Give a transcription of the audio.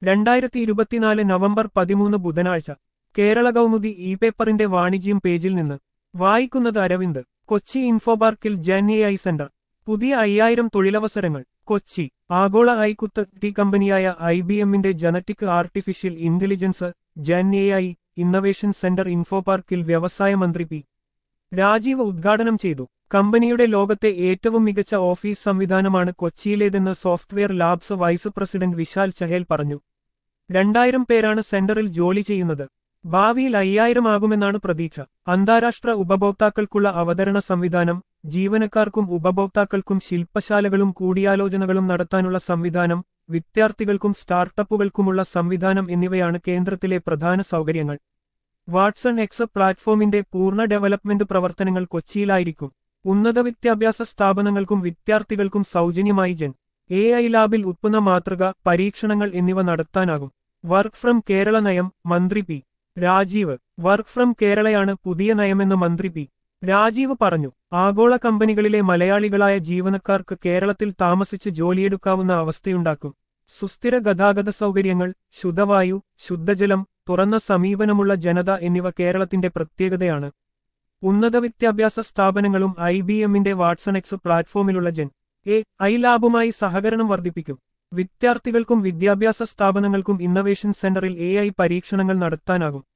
രണ്ടായിരത്തി ഇരുപത്തിനാല് നവംബർ പതിമൂന്ന് ബുധനാഴ്ച കേരള കൗമുദി ഇ പേപ്പറിന്റെ വാണിജ്യം പേജിൽ നിന്ന് വായിക്കുന്നത് അരവിന്ദ് കൊച്ചി ഇൻഫോപാർക്കിൽ ജൻ എ ഐ സെന്റർ പുതിയ അയ്യായിരം തൊഴിലവസരങ്ങൾ കൊച്ചി ആഗോള ഐക്കുത്ത് ടി കമ്പനിയായ ഐ ബി എമ്മിന്റെ genetic artificial intelligence Gen A I innovation centre ഇൻഫോപാർക്കിൽ വ്യവസായ മന്ത്രി പി രാജീവ് ഉദ്ഘാടനം ചെയ്തു കമ്പനിയുടെ ലോകത്തെ ഏറ്റവും മികച്ച ഓഫീസ് സംവിധാനമാണ് കൊച്ചിയിലേതെന്ന് software labs vice president Vishal Chahal പറഞ്ഞു രണ്ടായിരം പേരാണ് സെന്ററിൽ ജോലി ചെയ്യുന്നത് ഭാവിയിൽ അയ്യായിരം ആകുമെന്നാണ് പ്രതീക്ഷ അന്താരാഷ്ട്ര ഉപഭോക്താക്കൾക്കുള്ള അവതരണ സംവിധാനം ജീവനക്കാർക്കും ഉപഭോക്താക്കൾക്കും ശില്പശാലകളും കൂടിയാലോചനകളും നടത്താനുള്ള സംവിധാനം വിദ്യാർത്ഥികൾക്കും സ്റ്റാർട്ടപ്പുകൾക്കുമുള്ള സംവിധാനം എന്നിവയാണ് കേന്ദ്രത്തിലെ പ്രധാന സൗകര്യങ്ങൾ വാട്സൺ എക്സ് പ്ലാറ്റ്ഫോമിന്റെ പൂർണ്ണ ഡെവലപ്മെന്റ് പ്രവർത്തനങ്ങൾ കൊച്ചിയിലായിരിക്കും ഉന്നത വിദ്യാഭ്യാസ സ്ഥാപനങ്ങൾക്കും വിദ്യാർത്ഥികൾക്കും സൗജന്യമായി ജൻ എ ഐ ലാബിൽ ഉത്പന്ന മാതൃക പരീക്ഷണങ്ങൾ എന്നിവ നടത്താനാകും വർക്ക് ഫ്രം കേരള നയം മന്ത്രി പി രാജീവ് വർക്ക് ഫ്രം കേരളയാണ് പുതിയ നയമെന്ന് മന്ത്രി പി രാജീവ് പറഞ്ഞു ആഗോള കമ്പനികളിലെ മലയാളികളായ ജീവനക്കാർക്ക് കേരളത്തിൽ താമസിച്ച് ജോലിയെടുക്കാവുന്ന അവസ്ഥയുണ്ടാക്കും സുസ്ഥിര ഗതാഗത സൗകര്യങ്ങൾ ശുദ്ധവായു ശുദ്ധജലം തുറന്ന സമീപനമുള്ള ജനത എന്നിവ കേരളത്തിന്റെ പ്രത്യേകതയാണ് ഉന്നത വിദ്യാഭ്യാസ സ്ഥാപനങ്ങളും ഐ ബി എമ്മിന്റെ വാട്സൺ എക്സ് പ്ലാറ്റ്ഫോമിലുള്ള ജൻ എ ഐ ലാബുമായി സഹകരണം വർദ്ധിപ്പിക്കും വിദ്യാർത്ഥികൾക്കും വിദ്യാഭ്യാസ സ്ഥാപനങ്ങൾക്കും ഇന്നവേഷൻ സെന്ററിൽ എ ഐ പരീക്ഷണങ്ങൾ നടത്താനാകും